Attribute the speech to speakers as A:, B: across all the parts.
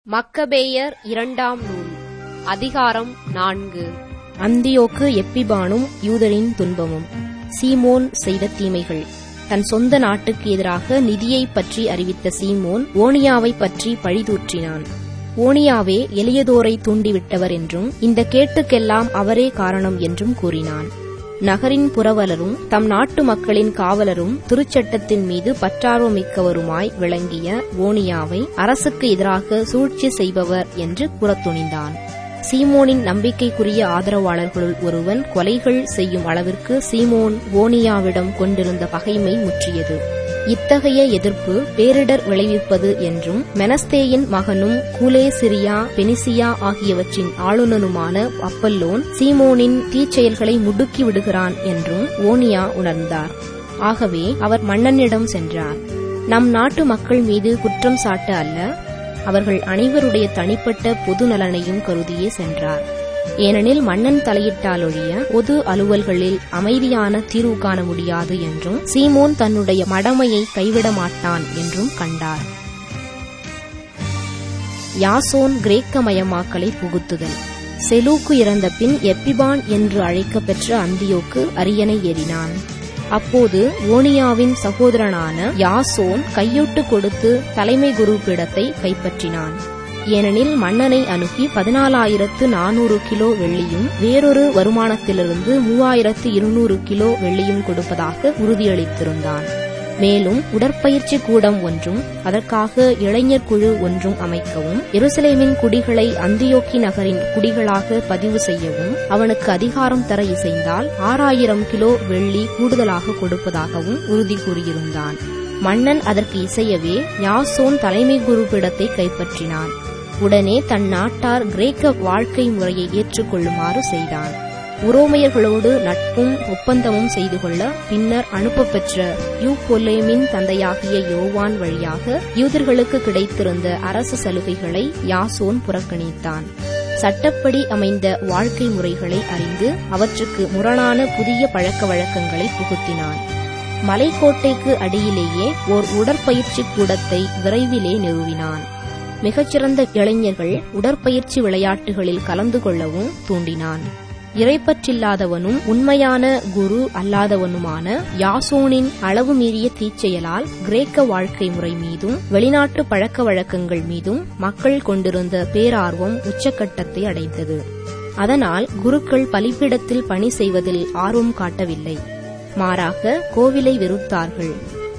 A: மக்கபேயர் இரண்டாம் நூல் அதிகாரம் நான்கு
B: அந்தியோக்கு எப்பிபானும் யூதரின் துன்பமும் சீமோன் செய்த தீமைகள் தன் சொந்த நாட்டுக்கு எதிராக நிதியைப் பற்றி அறிவித்த சீமோன் ஓனியாவைப் பற்றி பழிதூற்றினான் ஓனியாவே எளியதோரை தூண்டிவிட்டவர் என்றும் இந்த கேட்டுக்கெல்லாம் அவரே காரணம் என்றும் கூறினான் நகரின் புரவலரும் தம் நாட்டு மக்களின் காவலரும் திருச்சட்டத்தின் மீது பற்றார்வமிக்கவருமாய் விளங்கிய ஓனியாவை அரசுக்கு எதிராக சூழ்ச்சி செய்பவர் என்று கூறத் துணிந்தான் சீமோனின் நம்பிக்கைக்குரிய ஆதரவாளர்களுள் ஒருவன் கொலைகள் செய்யும் அளவிற்கு சீமோன் ஓனியாவிடம் கொண்டிருந்த பகைமை முற்றியது இத்தகைய எதிர்ப்பு பேரிடர் விளைவிப்பது என்றும் மெனஸ்தேயின் மகனும் கூலே சிரியா பெனிசியா ஆகியவற்றின் ஆளுநருமான அப்பல்லோன் சீமோனின் தீச்செயல்களை முடுக்கி விடுகிறான் என்றும் ஓனியா உணர்ந்தார் ஆகவே அவர் மன்னனிடம் சென்றார் நம் நாட்டு மக்கள் மீது குற்றம் சாட்ட அல்ல அவர்கள் அனைவருடைய தனிப்பட்ட பொது நலனையும் கருதியே சென்றார் ஏனெனில் மன்னன் தலையிட்டாலொழிய பொது அலுவல்களில் அமைதியான தீர்வு காண முடியாது என்றும் சீமோன் தன்னுடைய மடமையை கைவிட மாட்டான் என்றும் கண்டார் யாசோன் கிரேக்க மயமாக்கலை புகுத்துதல் செலூக்கு இறந்த பின் எப்பிபான் என்று அழைக்கப்பெற்ற அந்தியோக்கு அரியணை ஏறினான் அப்போது ஓனியாவின் சகோதரனான யாசோன் கையொட்டு கொடுத்து தலைமை குரு பீடத்தை கைப்பற்றினான் ஏனெனில் மன்னனை அணுகி பதினாலாயிரத்து நானூறு கிலோ வெள்ளியும் வேறொரு வருமானத்திலிருந்து மூவாயிரத்து இருநூறு கிலோ வெள்ளியும் கொடுப்பதாக உறுதியளித்திருந்தான் மேலும் உடற்பயிற்சி கூடம் ஒன்றும் அதற்காக இளைஞர் குழு ஒன்றும் அமைக்கவும் எருசலேமின் குடிகளை அந்தியோக்கி நகரின் குடிகளாக பதிவு செய்யவும் அவனுக்கு அதிகாரம் தர இசைந்தால் ஆறாயிரம் கிலோ வெள்ளி கூடுதலாக கொடுப்பதாகவும் உறுதி கூறியிருந்தான் மன்னன் அதற்கு இசையவே யாசோன் தலைமை குருப்பிடத்தை கைப்பற்றினான் உடனே தன் நாட்டார் கிரேக்க வாழ்க்கை முறையை ஏற்றுக்கொள்ளுமாறு செய்தான் உரோமையர்களோடு நட்பும் ஒப்பந்தமும் செய்து கொள்ள பின்னர் அனுப்பப்பெற்ற யூபொலேமின் தந்தையாகிய யோவான் வழியாக யூதர்களுக்கு கிடைத்திருந்த அரசு சலுகைகளை யாசோன் புறக்கணித்தான் சட்டப்படி அமைந்த வாழ்க்கை முறைகளை அறிந்து அவற்றுக்கு முரணான புதிய பழக்க வழக்கங்களை புகுத்தினான் மலைக்கோட்டைக்கு அடியிலேயே ஓர் உடற்பயிற்சி கூடத்தை விரைவிலே நிறுவினான் மிகச்சிறந்த இளைஞர்கள் உடற்பயிற்சி விளையாட்டுகளில் கலந்து கொள்ளவும் தூண்டினான் இறைப்பற்றில்லாதவனும் உண்மையான குரு அல்லாதவனுமான யாசோனின் அளவு மீறிய தீச்செயலால் கிரேக்க வாழ்க்கை முறை மீதும் வெளிநாட்டு பழக்க வழக்கங்கள் மீதும் மக்கள் கொண்டிருந்த பேரார்வம் உச்சக்கட்டத்தை அடைந்தது அதனால் குருக்கள் பலிப்பிடத்தில் பணி செய்வதில் ஆர்வம் காட்டவில்லை மாறாக கோவிலை வெறுத்தார்கள்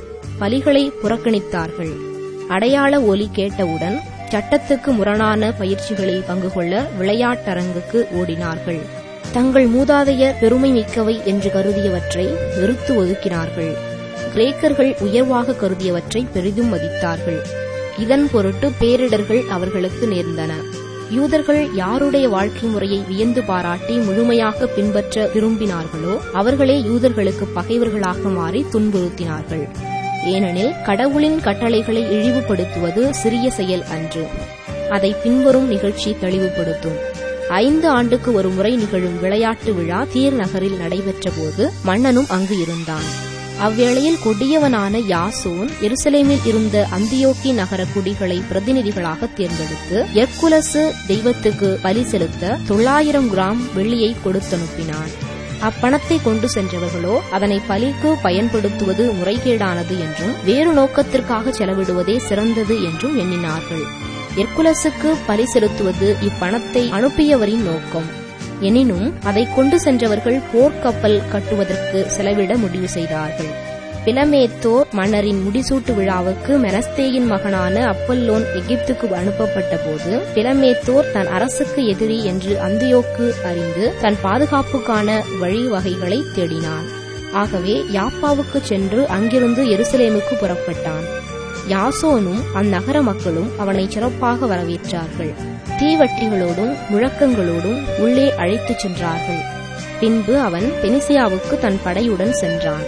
B: பலிகளை புறக்கணித்தார்கள் அடையாள ஒலி கேட்டவுடன் சட்டத்துக்கு முரணான பயிற்சிகளில் பங்கு கொள்ள விளையாட்டரங்குக்கு ஓடினார்கள் தங்கள் மூதாதையர் பெருமை மிக்கவை என்று கருதியவற்றை வெறுத்து ஒதுக்கினார்கள் கிரேக்கர்கள் உயர்வாக கருதியவற்றை பெரிதும் மதித்தார்கள் இதன் பொருட்டு பேரிடர்கள் அவர்களுக்கு நேர்ந்தன யூதர்கள் யாருடைய வாழ்க்கை முறையை வியந்து பாராட்டி முழுமையாக பின்பற்ற விரும்பினார்களோ அவர்களே யூதர்களுக்கு பகைவர்களாக மாறி துன்புறுத்தினார்கள் ஏனெனில் கடவுளின் கட்டளைகளை இழிவுபடுத்துவது சிறிய செயல் அன்று அதை பின்வரும் நிகழ்ச்சி தெளிவுபடுத்தும் ஐந்து ஆண்டுக்கு ஒரு முறை நிகழும் விளையாட்டு விழா தீர் நகரில் நடைபெற்ற போது மன்னனும் அங்கு இருந்தான் அவ்வேளையில் கொடியவனான யாசோன் எருசலேமில் இருந்த அந்தியோக்கி நகர குடிகளை பிரதிநிதிகளாக தேர்ந்தெடுத்து எர்குலசு தெய்வத்துக்கு பலி செலுத்த தொள்ளாயிரம் கிராம் வெள்ளியை கொடுத்தனுப்பினான் அப்பணத்தை கொண்டு சென்றவர்களோ அதனை பலிக்கு பயன்படுத்துவது முறைகேடானது என்றும் வேறு நோக்கத்திற்காக செலவிடுவதே சிறந்தது என்றும் எண்ணினார்கள் எர்குலஸுக்கு பலி செலுத்துவது இப்பணத்தை அனுப்பியவரின் நோக்கம் எனினும் அதை கொண்டு சென்றவர்கள் போர்க்கப்பல் கட்டுவதற்கு செலவிட முடிவு செய்தார்கள் பிலமேத்தோர் மன்னரின் முடிசூட்டு விழாவுக்கு மெனஸ்தேயின் மகனான அப்பல்லோன் எகிப்துக்கு அனுப்பப்பட்ட போது பிலமேத்தோர் தன் அரசுக்கு எதிரி என்று அந்தியோக்கு அறிந்து தன் பாதுகாப்புக்கான வழிவகைகளை தேடினான் ஆகவே யாப்பாவுக்கு சென்று அங்கிருந்து எருசலேமுக்கு புறப்பட்டான் யாசோனும் அந்நகர மக்களும் அவனை சிறப்பாக வரவேற்றார்கள் தீவட்டிகளோடும் முழக்கங்களோடும் உள்ளே அழைத்துச் சென்றார்கள் பின்பு அவன் பெனிசியாவுக்கு தன் படையுடன் சென்றான்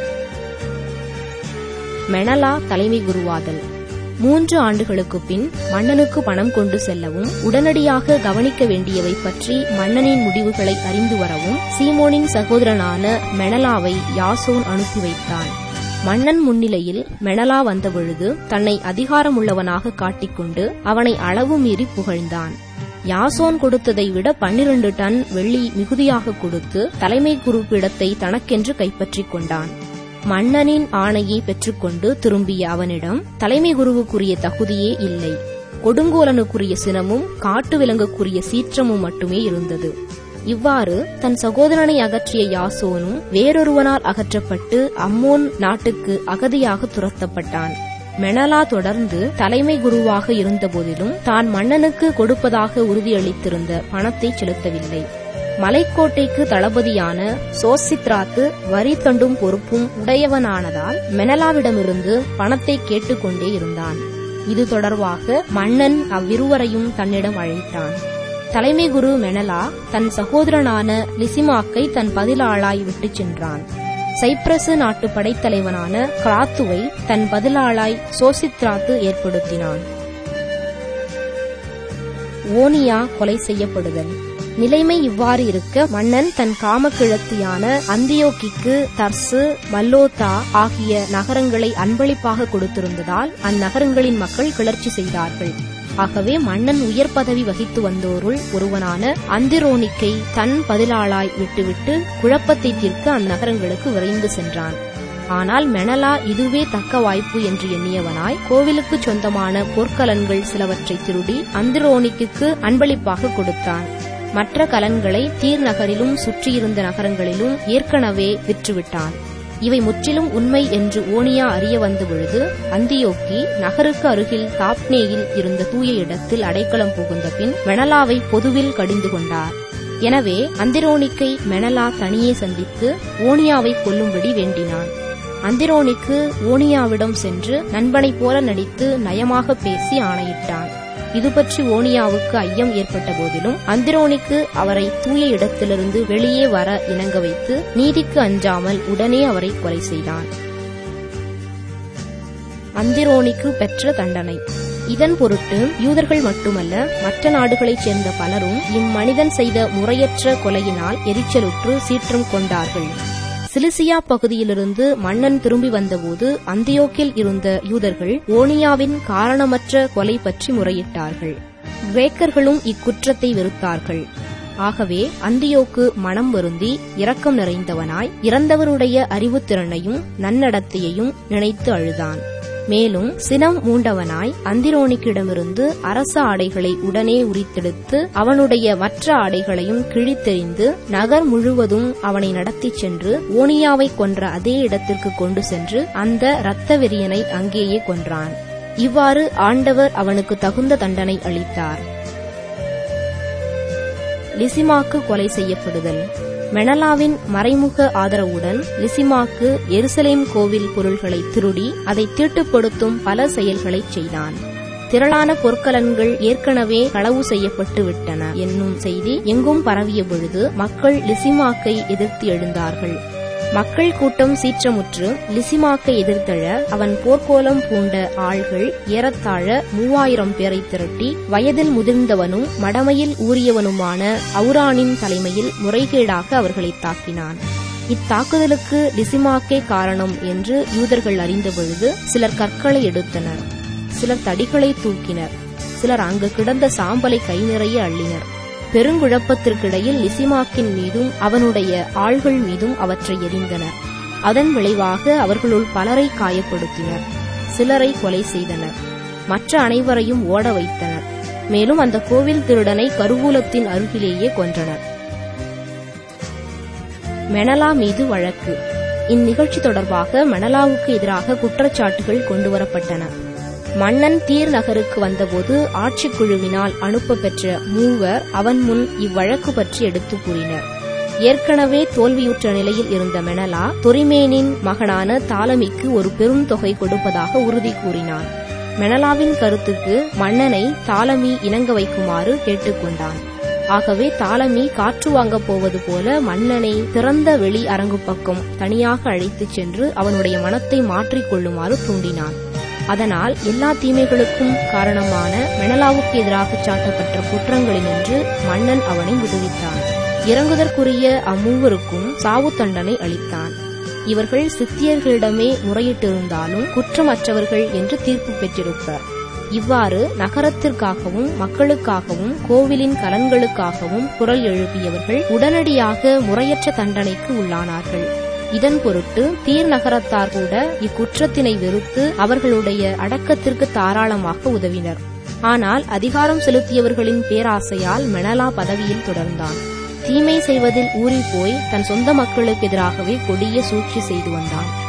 B: மெனலா தலைமை குருவாதல் மூன்று ஆண்டுகளுக்கு பின் மன்னனுக்கு பணம் கொண்டு செல்லவும் உடனடியாக கவனிக்க வேண்டியவை பற்றி மன்னனின் முடிவுகளை அறிந்து வரவும் சீமோனின் சகோதரனான மெனலாவை யாசோன் அனுப்பி வைத்தான் மன்னன் முன்னிலையில் மெனலா வந்தபொழுது தன்னை அதிகாரமுள்ளவனாக காட்டிக்கொண்டு அவனை அளவு மீறி புகழ்ந்தான் யாசோன் கொடுத்ததை விட பன்னிரண்டு டன் வெள்ளி மிகுதியாக கொடுத்து தலைமை குறுப்பிடத்தை தனக்கென்று கைப்பற்றிக் கொண்டான் மன்னனின் ஆணையை பெற்றுக்கொண்டு திரும்பிய அவனிடம் தலைமை குருவுக்குரிய தகுதியே இல்லை கொடுங்கோலனுக்குரிய சினமும் காட்டு விலங்குக்குரிய சீற்றமும் மட்டுமே இருந்தது இவ்வாறு தன் சகோதரனை அகற்றிய யாசோனும் வேறொருவனால் அகற்றப்பட்டு அம்மோன் நாட்டுக்கு அகதியாக துரத்தப்பட்டான் மெனலா தொடர்ந்து தலைமை குருவாக இருந்தபோதிலும் தான் மன்னனுக்கு கொடுப்பதாக உறுதியளித்திருந்த பணத்தை செலுத்தவில்லை மலைக்கோட்டைக்கு தளபதியான சோசித்ராத்து வரி தண்டும் பொறுப்பும் உடையவனானதால் மெனலாவிடமிருந்து பணத்தை கேட்டுக்கொண்டே இருந்தான் இது தொடர்பாக மன்னன் அவ்விருவரையும் தன்னிடம் அழைத்தான் தலைமை குரு மெனலா தன் சகோதரனான லிசிமாக்கை தன் பதிலாளாய் விட்டுச் சென்றான் சைப்ரசு நாட்டு படைத்தலைவனான கிராத்துவை தன் பதிலாளாய் சோசித்ராத்து ஏற்படுத்தினான் ஓனியா கொலை செய்யப்படுதல் நிலைமை இவ்வாறு இருக்க மன்னன் தன் காமக்கிழத்தியான அந்தியோக்கிக்கு தர்சு மல்லோத்தா ஆகிய நகரங்களை அன்பளிப்பாக கொடுத்திருந்ததால் அந்நகரங்களின் மக்கள் கிளர்ச்சி செய்தார்கள் ஆகவே மன்னன் உயர் பதவி வகித்து வந்தோருள் ஒருவனான அந்திரோனிக்கை தன் பதிலாளாய் விட்டுவிட்டு குழப்பத்தை தீர்க்க அந்நகரங்களுக்கு விரைந்து சென்றான் ஆனால் மெனலா இதுவே தக்க வாய்ப்பு என்று எண்ணியவனாய் கோவிலுக்கு சொந்தமான பொற்கலன்கள் சிலவற்றை திருடி அந்திரோனிக்கு அன்பளிப்பாக கொடுத்தான் மற்ற கலன்களை தீர் நகரிலும் சுற்றியிருந்த நகரங்களிலும் ஏற்கனவே விற்றுவிட்டான் இவை முற்றிலும் உண்மை என்று ஓனியா அறிய வந்த பொழுது அந்தியோக்கி நகருக்கு அருகில் தாப்னேயில் இருந்த தூய இடத்தில் அடைக்கலம் புகுந்த பின் மெனலாவை பொதுவில் கடிந்து கொண்டார் எனவே அந்திரோனிக்கை மெனலா தனியே சந்தித்து ஓனியாவை கொல்லும்படி வேண்டினான் அந்திரோனிக்கு ஓனியாவிடம் சென்று நண்பனைப் போல நடித்து நயமாக பேசி ஆணையிட்டான் இது பற்றி ஓனியாவுக்கு ஐயம் ஏற்பட்ட போதிலும் அந்திரோனிக்கு அவரை தூய இடத்திலிருந்து வெளியே வர இணங்க வைத்து நீதிக்கு அஞ்சாமல் உடனே அவரை கொலை செய்தான் அந்திரோனிக்கு பெற்ற தண்டனை இதன் பொருட்டு யூதர்கள் மட்டுமல்ல மற்ற நாடுகளைச் சேர்ந்த பலரும் இம்மனிதன் செய்த முறையற்ற கொலையினால் எரிச்சலுற்று சீற்றம் கொண்டார்கள் சிலிசியா பகுதியிலிருந்து மன்னன் திரும்பி வந்தபோது அந்தியோக்கில் இருந்த யூதர்கள் ஓனியாவின் காரணமற்ற கொலை பற்றி முறையிட்டார்கள் கிரேக்கர்களும் இக்குற்றத்தை வெறுத்தார்கள் ஆகவே அந்தியோக்கு மனம் வருந்தி இரக்கம் நிறைந்தவனாய் இறந்தவருடைய அறிவுத்திறனையும் நன்னடத்தையையும் நினைத்து அழுதான் மேலும் சினம் மூண்டவனாய் அந்திரோனிக்கிடமிருந்து அரச ஆடைகளை உடனே உரித்தெடுத்து அவனுடைய மற்ற ஆடைகளையும் கிழித்தெறிந்து நகர் முழுவதும் அவனை நடத்திச் சென்று ஓனியாவை கொன்ற அதே இடத்திற்கு கொண்டு சென்று அந்த இரத்த வெறியனை அங்கேயே கொன்றான் இவ்வாறு ஆண்டவர் அவனுக்கு தகுந்த தண்டனை அளித்தார் லிசிமாக்கு கொலை செய்யப்படுதல் மெனலாவின் மறைமுக ஆதரவுடன் லிசிமாக்கு எருசலேம் கோவில் பொருள்களை திருடி அதை தீட்டுப்படுத்தும் பல செயல்களைச் செய்தான் திரளான பொற்கலன்கள் ஏற்கனவே களவு செய்யப்பட்டு விட்டன என்னும் செய்தி எங்கும் பரவிய பொழுது மக்கள் லிசிமாக்கை எதிர்த்து எழுந்தார்கள் மக்கள் கூட்டம் சீற்றமுற்று லிசிமாக்கை எதிர்த்தழ அவன் போர்க்கோலம் பூண்ட ஆள்கள் ஏறத்தாழ மூவாயிரம் பேரை திரட்டி வயதில் முதிர்ந்தவனும் மடமையில் ஊறியவனுமான அவுரானின் தலைமையில் முறைகேடாக அவர்களை தாக்கினான் இத்தாக்குதலுக்கு லிசிமாக்கே காரணம் என்று யூதர்கள் அறிந்தபொழுது சிலர் கற்களை எடுத்தனர் சிலர் தடிகளை தூக்கினர் சிலர் அங்கு கிடந்த சாம்பலை கை நிறைய அள்ளினர் பெருங்குழப்பத்திற்கிடையில் லிசிமாக்கின் மீதும் அவனுடைய ஆள்கள் மீதும் அவற்றை எரிந்தனர் அதன் விளைவாக அவர்களுள் பலரை காயப்படுத்தினர் சிலரை கொலை செய்தனர் மற்ற அனைவரையும் ஓட வைத்தனர் மேலும் அந்த கோவில் திருடனை கருவூலத்தின் அருகிலேயே கொன்றனர் மெனலா மீது வழக்கு இந்நிகழ்ச்சி தொடர்பாக மெனலாவுக்கு எதிராக குற்றச்சாட்டுகள் கொண்டுவரப்பட்டன மன்னன் தீர் நகருக்கு வந்தபோது ஆட்சிக்குழுவினால் அனுப்ப பெற்ற மூவர் அவன் முன் இவ்வழக்கு பற்றி எடுத்து கூறினர் ஏற்கனவே தோல்வியுற்ற நிலையில் இருந்த மெனலா தொரிமேனின் மகனான தாலமிக்கு ஒரு பெரும் தொகை கொடுப்பதாக உறுதி கூறினான் மெனலாவின் கருத்துக்கு மன்னனை தாலமி இணங்க வைக்குமாறு கேட்டுக்கொண்டான் ஆகவே தாலமி காற்று வாங்கப் போவது போல மன்னனை திறந்த வெளி அரங்கு பக்கம் தனியாக அழைத்துச் சென்று அவனுடைய மனத்தை மாற்றிக் கொள்ளுமாறு தூண்டினான் அதனால் எல்லா தீமைகளுக்கும் காரணமான மெனலாவுக்கு எதிராக சாட்டப்பட்ட குற்றங்களினின்று மன்னன் அவனை விடுவித்தான் இறங்குதற்குரிய அம்மூவருக்கும் சாவு தண்டனை அளித்தான் இவர்கள் சித்தியர்களிடமே முறையிட்டிருந்தாலும் குற்றமற்றவர்கள் என்று தீர்ப்பு பெற்றிருப்பர் இவ்வாறு நகரத்திற்காகவும் மக்களுக்காகவும் கோவிலின் கலன்களுக்காகவும் குரல் எழுப்பியவர்கள் உடனடியாக முறையற்ற தண்டனைக்கு உள்ளானார்கள் இதன் பொருட்டு தீர் நகரத்தார் கூட இக்குற்றத்தினை வெறுத்து அவர்களுடைய அடக்கத்திற்கு தாராளமாக உதவினர் ஆனால் அதிகாரம் செலுத்தியவர்களின் பேராசையால் மெனலா பதவியில் தொடர்ந்தான் தீமை செய்வதில் ஊறி போய் தன் சொந்த மக்களுக்கு எதிராகவே கொடிய சூழ்ச்சி செய்து வந்தான்